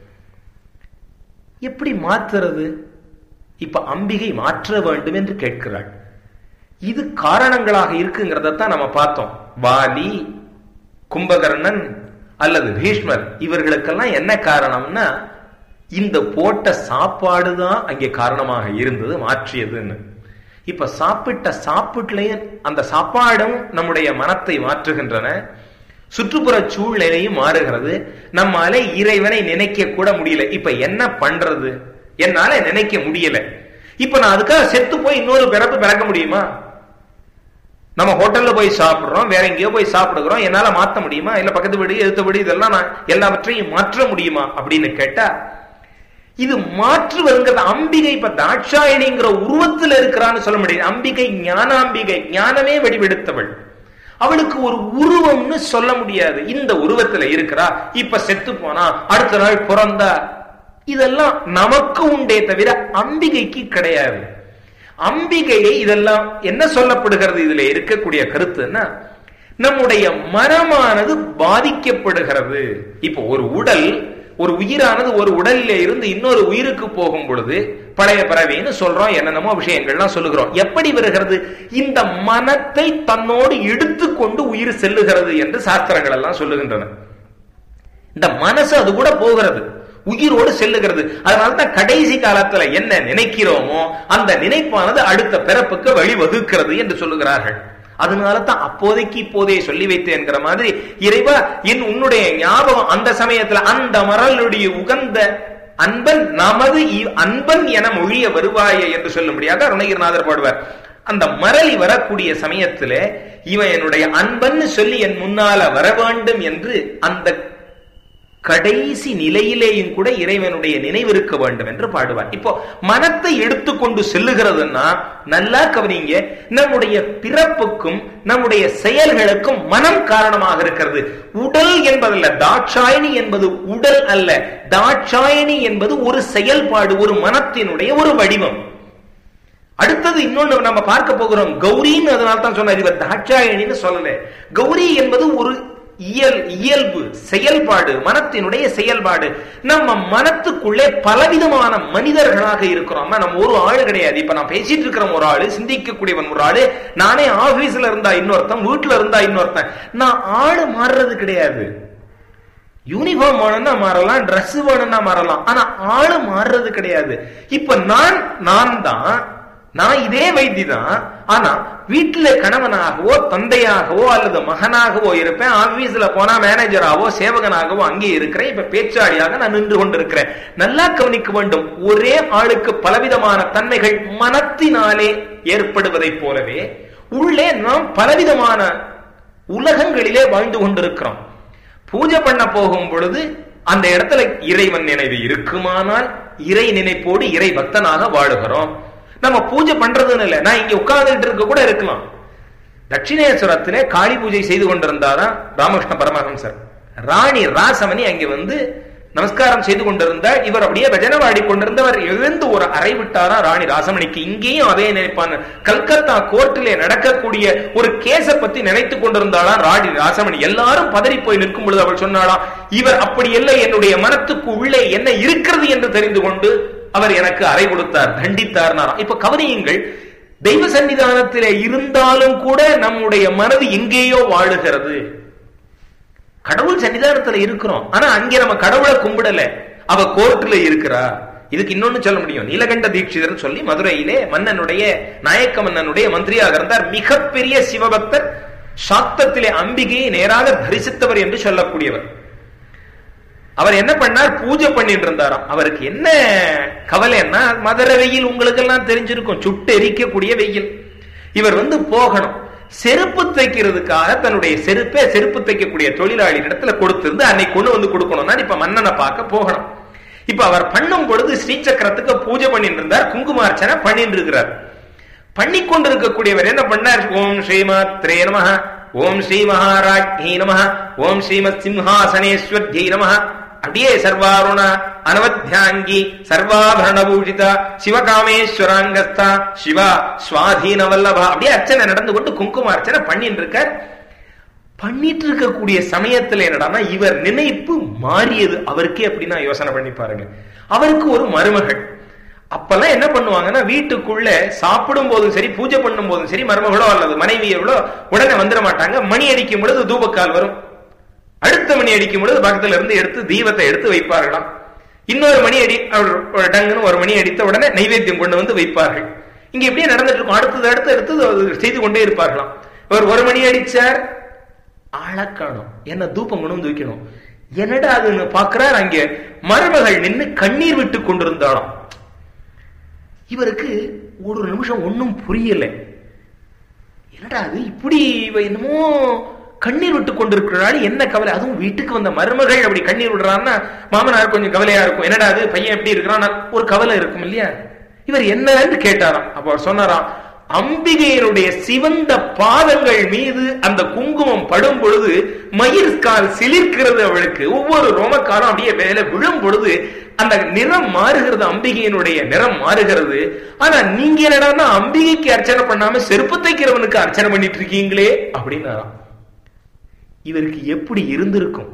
எப்படி மாத்துறது இப்ப அம்பிகை மாற்ற வேண்டும் என்று கேட்கிறாள் இது காரணங்களாக இருக்குங்கிறதான் நம்ம பார்த்தோம் வாலி கும்பகர்ணன் அல்லது பீஷ்மர் இவர்களுக்கெல்லாம் என்ன காரணம்னா இந்த போட்ட சாப்பாடு தான் அங்கே காரணமாக இருந்தது மாற்றியதுன்னு இப்ப சாப்பிட்ட சாப்பிட்டுலையும் அந்த சாப்பாடும் நம்முடைய மனத்தை மாற்றுகின்றன சுற்றுப்புற சூழ்நிலையும் மாறுகிறது நம்மால இறைவனை நினைக்க கூட முடியல இப்ப என்ன பண்றது என்னால நினைக்க முடியல இப்ப நான் அதுக்காக செத்து போய் இன்னொரு பிறப்பு பிறக்க முடியுமா நம்ம ஹோட்டல்ல போய் சாப்பிடுறோம் வேற எங்கேயோ போய் சாப்பிடுகிறோம் என்னால மாத்த முடியுமா இல்ல பக்கத்து வீடு எதிர்த்த வீடு இதெல்லாம் நான் எல்லாவற்றையும் மாற்ற முடியுமா அப்படின்னு கேட்டா இது மாற்றுவதுங்கிறது அம்பிகை இப்ப தாட்சாயணிங்கிற உருவத்தில் இருக்கிறான்னு சொல்ல முடியாது அம்பிகை ஞானாம்பிகை ஞானமே வடிவெடுத்தவள் அவளுக்கு ஒரு உருவம்னு சொல்ல முடியாது இந்த உருவத்துல இருக்கிறா இப்ப செத்து போனா அடுத்த நாள் பிறந்தா இதெல்லாம் நமக்கு உண்டே தவிர அம்பிகைக்கு கிடையாது அம்பிகையை இதெல்லாம் என்ன சொல்லப்படுகிறது இதுல இருக்கக்கூடிய கருத்துன்னா நம்முடைய மனமானது பாதிக்கப்படுகிறது இப்போ ஒரு உடல் ஒரு உயிரானது ஒரு உடலிலே இருந்து இன்னொரு உயிருக்கு போகும் பொழுது பழைய பறவைன்னு சொல்றோம் என்னென்னமோ விஷயங்கள்லாம் சொல்லுகிறோம் எப்படி வருகிறது இந்த மனத்தை தன்னோடு எடுத்துக்கொண்டு உயிர் செல்லுகிறது என்று சாஸ்திரங்கள் எல்லாம் சொல்லுகின்றன இந்த மனசு அது கூட போகிறது உயிரோடு செல்லுகிறது அதனால்தான் கடைசி காலத்துல என்ன நினைக்கிறோமோ அந்த நினைப்பானது அடுத்த பிறப்புக்கு வழிவகுக்கிறது என்று சொல்லுகிறார்கள் அதனால தான் அப்போதைக்கு இப்போதே சொல்லி வைத்தேன்கிற மாதிரி இறைவா என் உன்னுடைய ஞாபகம் அந்த சமயத்துல அந்த மரலுடைய உகந்த அன்பன் நமது அன்பன் என மொழிய வருவாயே என்று சொல்லும்படியாக அருணகிரிநாதர் பாடுவார் அந்த மரளி வரக்கூடிய சமயத்துல இவன் என்னுடைய அன்பன்னு சொல்லி என் முன்னால வர வேண்டும் என்று அந்த கடைசி நிலையிலேயும் கூட இறைவனுடைய நினைவு இருக்க வேண்டும் என்று பாடுவார் இப்போ மனத்தை எடுத்துக்கொண்டு செல்லுகிறதுன்னா நல்லா கவனிங்க நம்முடைய பிறப்புக்கும் நம்முடைய செயல்களுக்கும் மனம் காரணமாக இருக்கிறது உடல் என்பதல்ல தாட்சாயணி என்பது உடல் அல்ல தாட்சாயணி என்பது ஒரு செயல்பாடு ஒரு மனத்தினுடைய ஒரு வடிவம் அடுத்தது இன்னொன்னு நம்ம பார்க்க போகிறோம் கௌரின்னு அதனால தான் சொன்னார் இவர் தாட்சாயணின்னு சொல்லல கௌரி என்பது ஒரு இயல் இயல்பு செயல்பாடு மனத்தினுடைய செயல்பாடு நம்ம மனத்துக்குள்ளே பலவிதமான மனிதர்களாக இருக்கிறோம் நம்ம ஒரு ஆளு கிடையாது இப்ப நான் பேசிட்டு இருக்கிற ஒரு ஆளு சிந்திக்கக்கூடியவன் ஒரு ஆளு நானே ஆபீஸ்ல இருந்தா இன்னொருத்தன் வீட்டுல இருந்தா இன்னொருத்தன் நான் ஆளு மாறுறது கிடையாது யூனிஃபார்ம் வேணும்னா மாறலாம் ட்ரெஸ் வேணும்னா மாறலாம் ஆனா ஆளு மாறுறது கிடையாது இப்ப நான் நான் தான் நான் இதே வைத்தி தான் ஆனா வீட்டுல கணவனாகவோ தந்தையாகவோ அல்லது மகனாகவோ இருப்பேன் ஆபீஸ்ல போனா மேனேஜராகவோ சேவகனாகவோ அங்கே இருக்கிறேன் இப்ப பேச்சாளியாக நான் நின்று கொண்டிருக்கிறேன் நல்லா கவனிக்க வேண்டும் ஒரே ஆளுக்கு பலவிதமான தன்மைகள் மனத்தினாலே ஏற்படுவதை போலவே உள்ளே நாம் பலவிதமான உலகங்களிலே வாழ்ந்து கொண்டிருக்கிறோம் பூஜை பண்ண போகும் பொழுது அந்த இடத்துல இறைவன் நினைவு இருக்குமானால் இறை நினைப்போடு இறை பக்தனாக வாழுகிறோம் நம்ம பூஜை பண்றதுன்னு இல்லை நான் இங்க உட்கார்ந்துட்டு இருக்க கூட இருக்கலாம் தட்சிணேஸ்வரத்திலே காளி பூஜை செய்து கொண்டிருந்தாராம் ராமகிருஷ்ண பரமஹம்சர் ராணி ராசமணி அங்கே வந்து நமஸ்காரம் செய்து கொண்டிருந்தார் இவர் அப்படியே பஜனை பாடி கொண்டிருந்தவர் எழுந்து ஒரு அறை விட்டாரா ராணி ராசமணிக்கு இங்கேயும் அதே நினைப்பான் கல்கத்தா கோர்ட்டிலே நடக்கக்கூடிய ஒரு கேஸ பத்தி நினைத்துக் கொண்டிருந்தாளாம் ராணி ராசமணி எல்லாரும் பதறி போய் நிற்கும் பொழுது அவள் சொன்னாலாம் இவர் அப்படி இல்லை என்னுடைய மனத்துக்கு உள்ளே என்ன இருக்கிறது என்று தெரிந்து கொண்டு அவர் எனக்கு அறை கொடுத்தார் தண்டித்தார் இப்ப கவனியுங்கள் தெய்வ சன்னிதானத்திலே இருந்தாலும் கூட நம்முடைய மனது எங்கேயோ வாழுகிறது கடவுள் சன்னிதானத்துல இருக்கிறோம் ஆனா அங்கே நம்ம கடவுளை கும்பிடல அவ கோர்ட்ல இருக்கிறா இதுக்கு இன்னொன்னு சொல்ல முடியும் நீலகண்ட தீட்சிதர் சொல்லி மதுரையிலே மன்னனுடைய நாயக்க மன்னனுடைய மந்திரியாக இருந்தார் மிகப்பெரிய சிவபக்தர் சாக்தத்திலே அம்பிகையை நேராக தரிசித்தவர் என்று சொல்லக்கூடியவர் அவர் என்ன பண்ணார் பூஜை பண்ணிட்டு இருந்தாராம் அவருக்கு என்ன கவலைன்னா மதுரை வெயில் உங்களுக்கு எல்லாம் தெரிஞ்சிருக்கும் சுட்டு எரிக்கக்கூடிய வெயில் இவர் வந்து போகணும் செருப்பு தைக்கிறதுக்காக தன்னுடைய செருப்பை செருப்பு தைக்கக்கூடிய தொழிலாளி இடத்துல கொடுத்திருந்து அன்னைக்கு கொண்டு வந்து கொடுக்கணும்னா இப்ப மன்னனை பார்க்க போகணும் இப்ப அவர் பண்ணும் பொழுது ஸ்ரீசக்கரத்துக்கு பூஜை பண்ணிட்டு இருந்தார் குங்குமார்ச்சனை பண்ணிட்டு இருக்கிறார் பண்ணி கொண்டிருக்கக்கூடியவர் என்ன பண்ணார் ஓம் ஸ்ரீமாத்ரே நம ஓம் ஸ்ரீ மகாராஜ்ஞி நம ஓம் ஸ்ரீமத் சிம்ஹாசனேஸ்வர்யை நம அப்படியே சர்வாருண அனவத்தியாங்கி சர்வாபரண பூஷிதா சிவகாமேஸ்வராங்கஸ்தா சிவா சுவாதீன வல்லபா அப்படியே அர்ச்சனை நடந்து கொண்டு குங்கும அர்ச்சனை பண்ணிட்டு இருக்கார் பண்ணிட்டு இருக்கக்கூடிய சமயத்துல என்னடான்னா இவர் நினைப்பு மாறியது அவருக்கே அப்படின்னா யோசனை பண்ணி பாருங்க அவருக்கு ஒரு மருமகள் அப்பெல்லாம் என்ன பண்ணுவாங்கன்னா வீட்டுக்குள்ள சாப்பிடும் போதும் சரி பூஜை பண்ணும் போதும் சரி மருமகளோ அல்லது மனைவியர்களோ உடனே வந்துட மாட்டாங்க மணி அடிக்கும் பொழுது தூபக்கால் வரும் அடுத்த மணி அடிக்கும் பொழுது பக்கத்துல இருந்து எடுத்து தீபத்தை எடுத்து வைப்பார்களாம் இன்னொரு மணி அடி அவர் டங்குன்னு ஒரு மணி அடித்த உடனே நைவேத்தியம் கொண்டு வந்து வைப்பார்கள் இங்க இப்படியே நடந்துட்டு இருக்கும் அடுத்தது அடுத்து அடுத்து செய்து கொண்டே இருப்பார்களாம் அவர் ஒரு மணி அடிச்சார் ஆளக்காணும் என்ன தூப்பம் கொண்டு வந்து வைக்கணும் என்னடா அதுன்னு பாக்குறார் அங்கே மருமகள் நின்று கண்ணீர் விட்டு கொண்டிருந்தாலும் இவருக்கு ஒரு நிமிஷம் ஒன்னும் புரியல என்னடா அது இப்படி இவ என்னமோ கண்ணீர் விட்டு கொண்டிருக்கிறாள் என்ன கவலை அதுவும் வீட்டுக்கு வந்த மருமகள் அப்படி கண்ணீர் விடுறான்னா மாமனார் கொஞ்சம் கவலையா இருக்கும் என்னடா அது பையன் எப்படி இருக்கிறான் ஒரு கவலை இருக்கும் இல்லையா இவர் என்னன்னு கேட்டாராம் அப்ப அவர் சொன்னாராம் அம்பிகையினுடைய சிவந்த பாதங்கள் மீது அந்த குங்குமம் படும் பொழுது மயிர்கால் சிலிர்க்கிறது அவளுக்கு ஒவ்வொரு ரோமக்காலம் அப்படியே மேல விழும் பொழுது அந்த நிறம் மாறுகிறது அம்பிகையினுடைய நிறம் மாறுகிறது ஆனா நீங்க என்னடா அம்பிகைக்கு அர்ச்சனை பண்ணாம செருப்பு தைக்கிறவனுக்கு அர்ச்சனை பண்ணிட்டு இருக்கீங்களே அப்படின்னாராம் இவருக்கு எப்படி இருந்திருக்கும்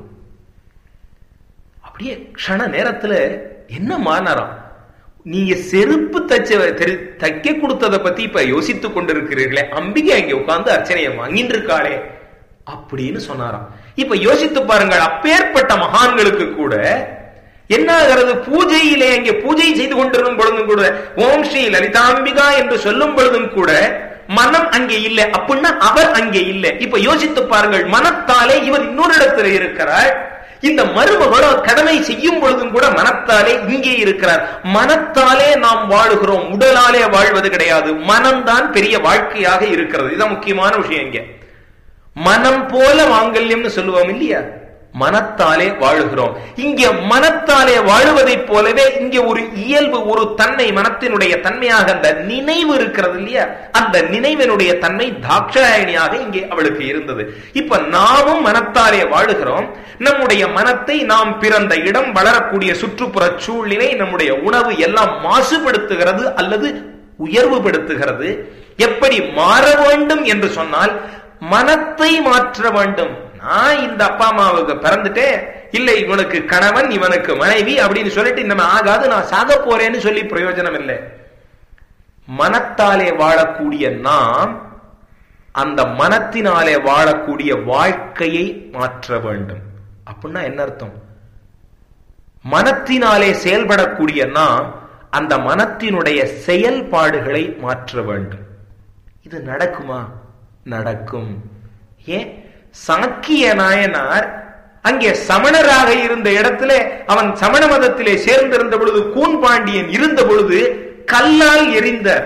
அப்படியே க்ஷண நேரத்துல என்ன மாறினாராம் நீங்க செருப்பு தச்ச தைக்க கொடுத்ததை பத்தி இப்ப யோசித்துக் கொண்டிருக்கிறீர்களே அம்பிகை அங்கே உட்கார்ந்து அர்ச்சனையை வாங்கிட்டு இருக்காளே அப்படின்னு சொன்னாராம் இப்ப யோசித்து பாருங்கள் அப்பேற்பட்ட மகான்களுக்கு கூட என்ன ஆகிறது பூஜையிலே அங்கே பூஜை செய்து கொண்டிருக்கும் பொழுதும் கூட ஓம் ஸ்ரீ லலிதாம்பிகா என்று சொல்லும் பொழுதும் கூட மனம் அங்கே இல்லை அப்படின்னா அவர் அங்கே இல்லை இப்ப யோசித்து பாருங்கள் மனத்தாலே இவர் இன்னொரு இடத்துல இருக்கிறார் இந்த மருமகளோ கடமை செய்யும் பொழுதும் கூட மனத்தாலே இங்கே இருக்கிறார் மனத்தாலே நாம் வாழுகிறோம் உடலாலே வாழ்வது கிடையாது மனம்தான் பெரிய வாழ்க்கையாக இருக்கிறது இதுதான் முக்கியமான விஷயம் இங்க மனம் போல மாங்கல்யம்னு சொல்லுவோம் இல்லையா மனத்தாலே வாழுகிறோம் இங்க மனத்தாலே வாழுவதை போலவே இங்க ஒரு இயல்பு ஒரு தன்மை மனத்தினுடைய தன்மையாக அந்த நினைவு இருக்கிறது இல்லையா அந்த நினைவினுடைய தன்மை தாட்சாயணியாக இங்கே அவளுக்கு இருந்தது இப்ப நாமும் மனத்தாலே வாழுகிறோம் நம்முடைய மனத்தை நாம் பிறந்த இடம் வளரக்கூடிய சுற்றுப்புற சூழ்நிலை நம்முடைய உணவு எல்லாம் மாசுபடுத்துகிறது அல்லது உயர்வுபடுத்துகிறது எப்படி மாற வேண்டும் என்று சொன்னால் மனத்தை மாற்ற வேண்டும் நான் இந்த அப்பா அம்மாவுக்கு பிறந்துட்டேன் இல்லை இவனுக்கு கணவன் இவனுக்கு மனைவி அப்படின்னு சொல்லிட்டு நம்ம ஆகாது நான் சாக போறேன்னு சொல்லி பிரயோஜனம் இல்லை மனத்தாலே வாழக்கூடிய நாம் அந்த மனத்தினாலே வாழக்கூடிய வாழ்க்கையை மாற்ற வேண்டும் அப்படின்னா என்ன அர்த்தம் மனத்தினாலே செயல்படக்கூடிய நாம் அந்த மனத்தினுடைய செயல்பாடுகளை மாற்ற வேண்டும் இது நடக்குமா நடக்கும் ஏன் சாக்கிய நாயனார் அங்கே சமணராக இருந்த இடத்துல அவன் சமண மதத்திலே சேர்ந்திருந்த பொழுது கூன்பாண்டியன் இருந்த பொழுது கல்லால் எரிந்தார்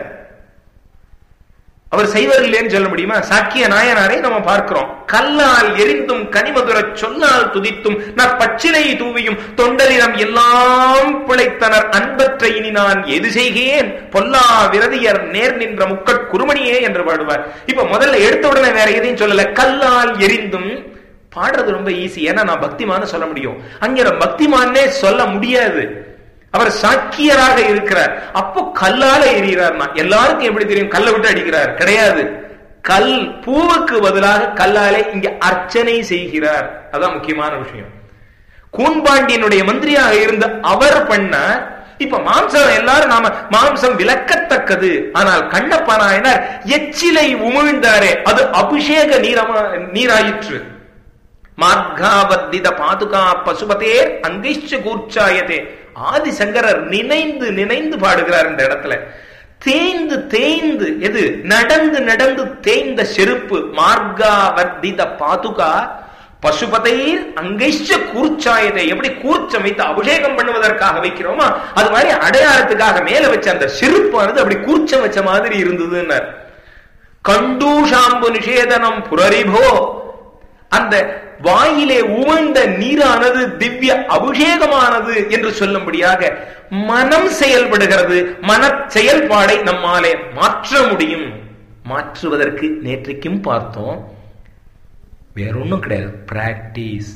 அவர் செய்வர் இல்லைன்னு சொல்ல முடியுமா சாக்கிய நாயனாரை நம்ம பார்க்கிறோம் கல்லால் எரிந்தும் கனிமதுர சொல்லால் துதித்தும் நான் பச்சிலை தூவியும் தொண்டரிடம் எல்லாம் பிழைத்தனர் அன்பற்ற இனி நான் எது செய்கேன் பொல்லா விரதியர் நேர் நின்ற முக்கட் குருமணியே என்று பாடுவார் இப்ப முதல்ல எடுத்த உடனே வேற எதையும் சொல்லல கல்லால் எரிந்தும் பாடுறது ரொம்ப ஈஸி ஏன்னா நான் பக்திமான்னு சொல்ல முடியும் அங்க பக்திமானே சொல்ல முடியாது அவர் சாக்கியராக இருக்கிறார் அப்போ கல்லால எறிகிறார்னா எல்லாருக்கும் எப்படி தெரியும் கல்லை விட்டு அடிக்கிறார் கிடையாது கல் பூவுக்கு பதிலாக கல்லாலே இங்க அர்ச்சனை செய்கிறார் அதான் முக்கியமான விஷயம் கூன்பாண்டியனுடைய மந்திரியாக இருந்த அவர் பண்ணார் இப்ப மாம்சம் எல்லாரும் நாம மாம்சம் விளக்கத்தக்கது ஆனால் கண்ணப்ப நாயனார் எச்சிலை உமிழ்ந்தாரே அது அபிஷேக நீரமா நீராயிற்று மார்காவர்தித பாதுகா பசுபதேர் அங்கிஷ்ட கூர்ச்சாயதே ஆதிசங்கரர் நினைந்து நினைந்து பாடுகிறார் இந்த இடத்துல தேய்ந்து தேய்ந்து எது நடந்து நடந்து தேய்ந்த செருப்பு மார்காவர்தித பாதுகா பசுபதையில் அங்கைச்ச கூர்ச்சாயதை எப்படி கூர்ச்சம் வைத்து அபிஷேகம் பண்ணுவதற்காக வைக்கிறோமா அது மாதிரி அடையாளத்துக்காக மேல வச்ச அந்த செருப்பானது அப்படி கூர்ச்சம் வச்ச மாதிரி இருந்ததுன்னார் கண்டூஷாம்பு நிஷேதனம் புரரிபோ அந்த வாயிலே உமிழ்ந்த நீரானது திவ்ய அபிஷேகமானது என்று சொல்லும்படியாக மனம் செயல்படுகிறது மன செயல்பாடை நம்மாலே மாற்ற முடியும் மாற்றுவதற்கு நேற்றைக்கும் பார்த்தோம் வேறொன்னும் கிடையாது பிராக்டிஸ்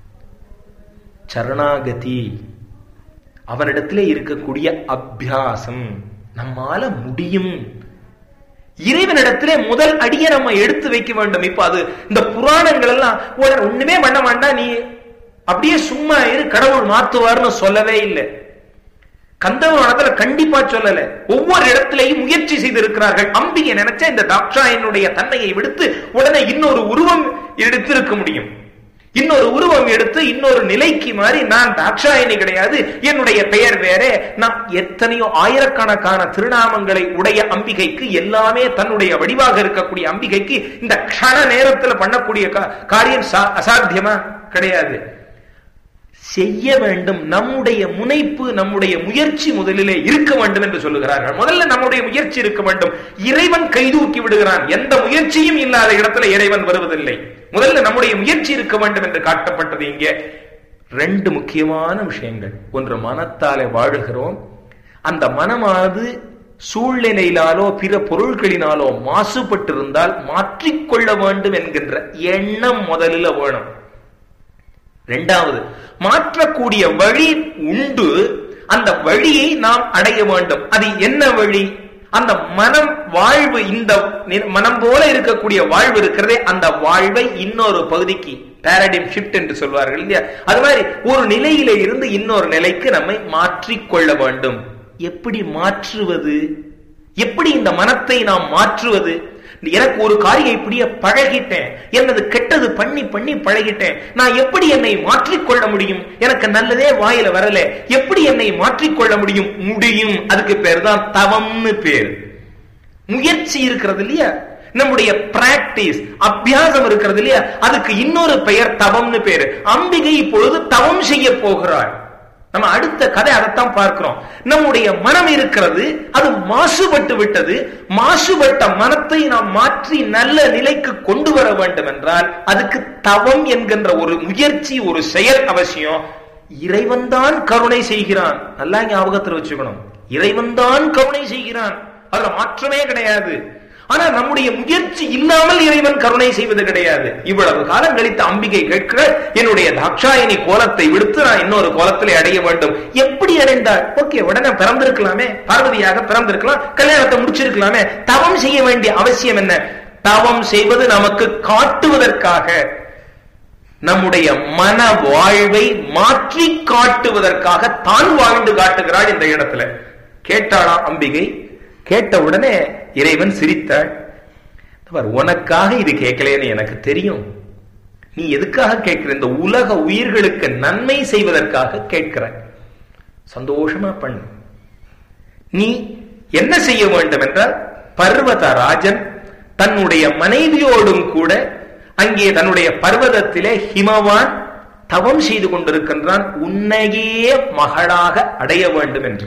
சரணாகதி அவனிடத்திலே இருக்கக்கூடிய அபியாசம் நம்மால முடியும் இறைவனிடத்திலே முதல் அடியை நம்ம எடுத்து வைக்க வேண்டும் இப்ப அது இந்த புராணங்கள் எல்லாம் உடனே ஒண்ணுமே பண்ண வேண்டாம் நீ அப்படியே சும்மா இரு கடவுள் மாத்துவார்னு சொல்லவே இல்லை கந்தபுராணத்துல கண்டிப்பா சொல்லல ஒவ்வொரு இடத்திலையும் முயற்சி செய்திருக்கிறார்கள் அம்பிகை நினைச்சா இந்த தாட்சாயனுடைய தன்மையை விடுத்து உடனே இன்னொரு உருவம் எடுத்திருக்க முடியும் இன்னொரு உருவம் எடுத்து இன்னொரு நிலைக்கு மாறி நான் தாட்சாயணி கிடையாது என்னுடைய பெயர் வேற நான் எத்தனையோ ஆயிரக்கணக்கான திருநாமங்களை உடைய அம்பிகைக்கு எல்லாமே தன்னுடைய வடிவாக இருக்கக்கூடிய அம்பிகைக்கு இந்த க்ஷண நேரத்துல பண்ணக்கூடிய காரியம் அசாத்தியமா கிடையாது செய்ய வேண்டும் நம்முடைய முனைப்பு நம்முடைய முயற்சி முதலிலே இருக்க வேண்டும் என்று சொல்லுகிறார்கள் முதல்ல நம்முடைய முயற்சி இருக்க வேண்டும் இறைவன் கைதூக்கி விடுகிறான் எந்த முயற்சியும் இல்லாத இடத்துல இறைவன் வருவதில்லை முதல்ல நம்முடைய முயற்சி இருக்க வேண்டும் என்று காட்டப்பட்டது இங்கே ரெண்டு முக்கியமான விஷயங்கள் ஒன்று மனத்தாலே வாழுகிறோம் அந்த மனமானது சூழ்நிலையிலாலோ பிற பொருட்களினாலோ மாசுபட்டிருந்தால் மாற்றிக்கொள்ள வேண்டும் என்கின்ற எண்ணம் முதலில் வேணும் இரண்டாவது மாற்றக்கூடிய வழி உண்டு அந்த வழியை நாம் அடைய வேண்டும் அது என்ன வழி அந்த மனம் வாழ்வு இந்த மனம் போல இருக்கக்கூடிய வாழ்வு இருக்கிறதே அந்த வாழ்வை இன்னொரு பகுதிக்கு பேரடிம் ஷிஃப்ட் என்று சொல்வார்கள் இல்லையா அது மாதிரி ஒரு நிலையில இருந்து இன்னொரு நிலைக்கு நம்மை மாற்றிக்கொள்ள வேண்டும் எப்படி மாற்றுவது எப்படி இந்த மனத்தை நாம் மாற்றுவது எனக்கு ஒரு காரியம் இப்படியே பழகிட்டேன் என்னது கெட்டது பண்ணி பண்ணி பழகிட்டேன் நான் எப்படி என்னை மாற்றிக்கொள்ள முடியும் எனக்கு நல்லதே வாயில வரல எப்படி என்னை மாற்றிக்கொள்ள முடியும் முடியும் அதுக்கு பேர் தான் தவம்னு பேர் முயற்சி இருக்கிறது இல்லையா நம்முடைய பிராக்டிஸ் அபியாசம் இருக்கிறது இல்லையா அதுக்கு இன்னொரு பெயர் தவம்னு பேரு அம்பிகை இப்பொழுது தவம் செய்ய போகிறாள் நம்ம அடுத்த கதை அதைத்தான் பார்க்கிறோம் நம்முடைய மனம் இருக்கிறது அது மாசுபட்டு விட்டது மாசுபட்ட மனத்தை நாம் மாற்றி நல்ல நிலைக்கு கொண்டு வர வேண்டும் என்றால் அதுக்கு தவம் என்கின்ற ஒரு முயற்சி ஒரு செயல் அவசியம் இறைவன் தான் கருணை செய்கிறான் நல்லா ஞாபகத்தில் வச்சுக்கணும் இறைவன் தான் கருணை செய்கிறான் அதுல மாற்றமே கிடையாது ஆனா நம்முடைய முயற்சி இல்லாமல் இறைவன் கருணை செய்வது கிடையாது இவ்வளவு காலம் கழித்த அம்பிகை கேட்கிற என்னுடைய தாட்சாயணி கோலத்தை விடுத்து நான் இன்னொரு கோலத்திலே அடைய வேண்டும் எப்படி அடைந்தாள் ஓகே உடனே பிறந்திருக்கலாமே பார்வதியாக பிறந்திருக்கலாம் கல்யாணத்தை முடிச்சிருக்கலாமே தவம் செய்ய வேண்டிய அவசியம் என்ன தவம் செய்வது நமக்கு காட்டுவதற்காக நம்முடைய மன வாழ்வை மாற்றி காட்டுவதற்காக தான் வாழ்ந்து காட்டுகிறாள் இந்த இடத்துல கேட்டாளா அம்பிகை கேட்ட உடனே இறைவன் சிரித்தாள் உனக்காக இது கேட்கலன்னு எனக்கு தெரியும் நீ எதுக்காக கேட்கிற இந்த உலக உயிர்களுக்கு நன்மை செய்வதற்காக கேட்கிற சந்தோஷமா பண்ணு நீ என்ன செய்ய வேண்டும் என்றால் பர்வத ராஜன் தன்னுடைய மனைவியோடும் கூட அங்கே தன்னுடைய பர்வதத்திலே ஹிமவான் தவம் செய்து கொண்டிருக்கின்றான் உன்னையே மகளாக அடைய வேண்டும் என்று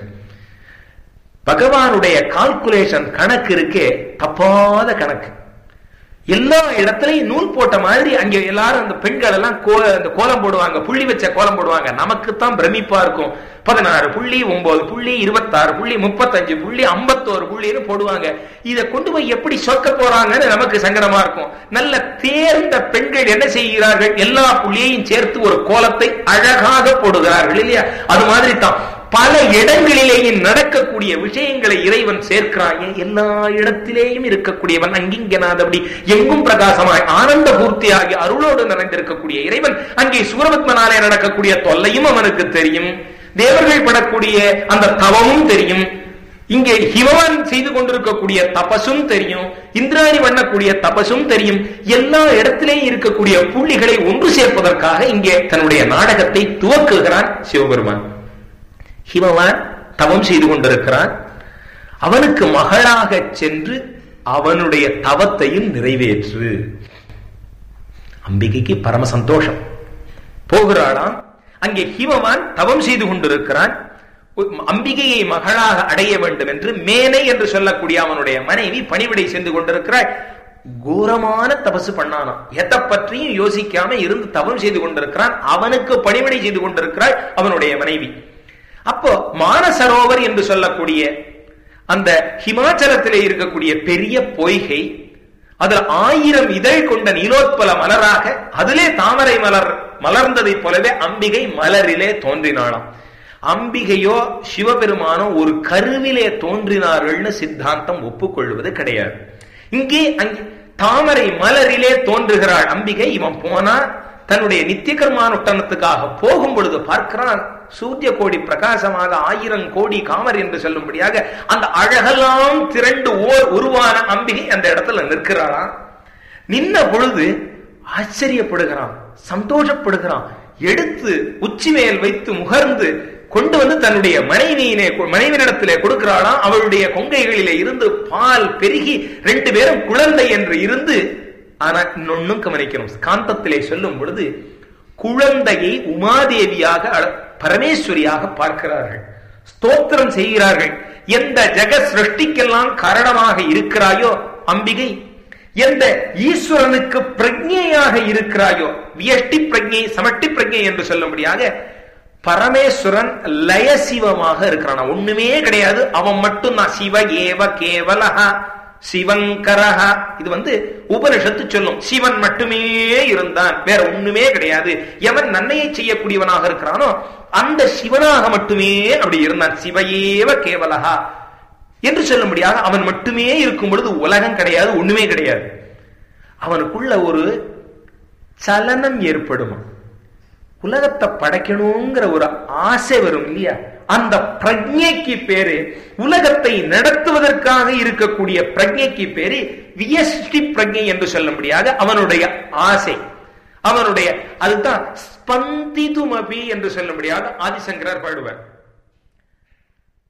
பகவானுடைய கால்குலேஷன் கணக்கு இருக்கே தப்பாத கணக்கு எல்லா இடத்துலயும் நூல் போட்ட மாதிரி அங்க எல்லாரும் அந்த பெண்கள் எல்லாம் அந்த கோலம் போடுவாங்க புள்ளி வச்ச கோலம் போடுவாங்க நமக்கு தான் பிரமிப்பா இருக்கும் பதினாறு புள்ளி ஒன்பது புள்ளி இருபத்தாறு புள்ளி முப்பத்தஞ்சு புள்ளி ஐம்பத்தோரு புள்ளின்னு போடுவாங்க இதை கொண்டு போய் எப்படி சொக்க போறாங்கன்னு நமக்கு சங்கடமா இருக்கும் நல்ல தேர்ந்த பெண்கள் என்ன செய்கிறார்கள் எல்லா புள்ளியையும் சேர்த்து ஒரு கோலத்தை அழகாக போடுகிறார்கள் இல்லையா அது மாதிரி தான் பல இடங்களிலேயும் நடக்கக்கூடிய விஷயங்களை இறைவன் சேர்க்கிறான் எல்லா இடத்திலேயும் இருக்கக்கூடியவன் அங்கிங்கனாதபடி எங்கும் பிரகாசமாய் ஆனந்த பூர்த்தியாகி அருளோடு நிறைந்திருக்கக்கூடிய இறைவன் அங்கே சூரபத்மனாலே நடக்கக்கூடிய தொல்லையும் அவனுக்கு தெரியும் தேவர்கள் படக்கூடிய அந்த தவமும் தெரியும் இங்கே ஹிமவான் செய்து கொண்டிருக்கக்கூடிய தபசும் தெரியும் இந்திராணி பண்ணக்கூடிய தபசும் தெரியும் எல்லா இடத்திலேயும் இருக்கக்கூடிய புள்ளிகளை ஒன்று சேர்ப்பதற்காக இங்கே தன்னுடைய நாடகத்தை துவக்குகிறான் சிவபெருமான் ஹிமவான் தவம் செய்து கொண்டிருக்கிறான் அவனுக்கு மகளாக சென்று அவனுடைய தவத்தையும் நிறைவேற்று அம்பிகைக்கு பரம சந்தோஷம் போகிறாளாம் அங்கே ஹிமவான் தவம் செய்து கொண்டிருக்கிறான் அம்பிகையை மகளாக அடைய வேண்டும் என்று மேனை என்று சொல்லக்கூடிய அவனுடைய மனைவி பணிவிடை சென்று கொண்டிருக்கிறாள் கோரமான தபசு பண்ணானாம் எதை பற்றியும் யோசிக்காம இருந்து தவம் செய்து கொண்டிருக்கிறான் அவனுக்கு பணிவிடை செய்து கொண்டிருக்கிறாள் அவனுடைய மனைவி அப்போ மானசரோவர் என்று சொல்லக்கூடிய அந்த ஹிமாச்சலத்திலே இருக்கக்கூடிய பெரிய பொய்கை அதுல ஆயிரம் இதழ் கொண்ட நீலோத்பல மலராக அதிலே தாமரை மலர் மலர்ந்ததை போலவே அம்பிகை மலரிலே தோன்றினாளாம் அம்பிகையோ சிவபெருமானோ ஒரு கருவிலே தோன்றினார்கள்னு சித்தாந்தம் ஒப்புக்கொள்வது கிடையாது இங்கே அங்கே தாமரை மலரிலே தோன்றுகிறாள் அம்பிகை இவன் போனா தன்னுடைய நித்திய கர்மானுட்டனத்துக்காக போகும் பொழுது பார்க்கிறான் சூரிய கோடி பிரகாசமாக ஆயிரம் கோடி காமர் என்று சொல்லும்படியாக அந்த அழகெல்லாம் திரண்டு ஓர் உருவான அம்பிகை அந்த இடத்துல நிற்கிறாளாம் நின்ன பொழுது ஆச்சரியப்படுகிறான் சந்தோஷப்படுகிறான் எடுத்து உச்சி மேல் வைத்து முகர்ந்து கொண்டு வந்து தன்னுடைய மனைவியினே மனைவியிடத்திலே கொடுக்கிறாளாம் அவளுடைய கொங்கைகளிலே இருந்து பால் பெருகி ரெண்டு பேரும் குழந்தை என்று இருந்து ஆனா இன்னொன்னும் கவனிக்கணும் காந்தத்திலே சொல்லும் பொழுது குழந்தையை உமாதேவியாக பரமேஸ்வரியாக பார்க்கிறார்கள் ஸ்தோத்திரம் செய்கிறார்கள் எந்த ஜெக சிருஷ்டிக்கெல்லாம் காரணமாக இருக்கிறாயோ அம்பிகை எந்த ஈஸ்வரனுக்கு பிரஜையாக இருக்கிறாயோ வியஷ்டி பிரஜை சமஷ்டி பிரஜை என்று சொல்லும்படியாக பரமேஸ்வரன் லயசிவமாக இருக்கிறான் ஒண்ணுமே கிடையாது அவன் மட்டும் தான் சிவ ஏவ கேவலஹா சிவங்கரஹா இது வந்து உபனிஷத்து சொல்லும் சிவன் மட்டுமே இருந்தான் வேற ஒண்ணுமே கிடையாது எவன் நன்மையை செய்யக்கூடியவனாக இருக்கிறானோ அந்த சிவனாக மட்டுமே அப்படி இருந்தான் சிவஏவ கேவலஹா என்று சொல்லும்படியாக அவன் மட்டுமே இருக்கும் பொழுது உலகம் கிடையாது ஒண்ணுமே கிடையாது அவனுக்குள்ள ஒரு சலனம் ஏற்படுமா உலகத்தை படைக்கணுங்கிற ஒரு ஆசை வரும் இல்லையா அந்த பிரஜைக்கு பேரு உலகத்தை நடத்துவதற்காக இருக்கக்கூடிய பிரஜைக்கு பேரு வியஷ்டி பிரஜை என்று சொல்லும்படியாக அவனுடைய ஆசை அவனுடைய அதுதான் ஸ்பந்திதுமபி என்று சொல்லும்படியாக ஆதிசங்கரர் பாடுவார்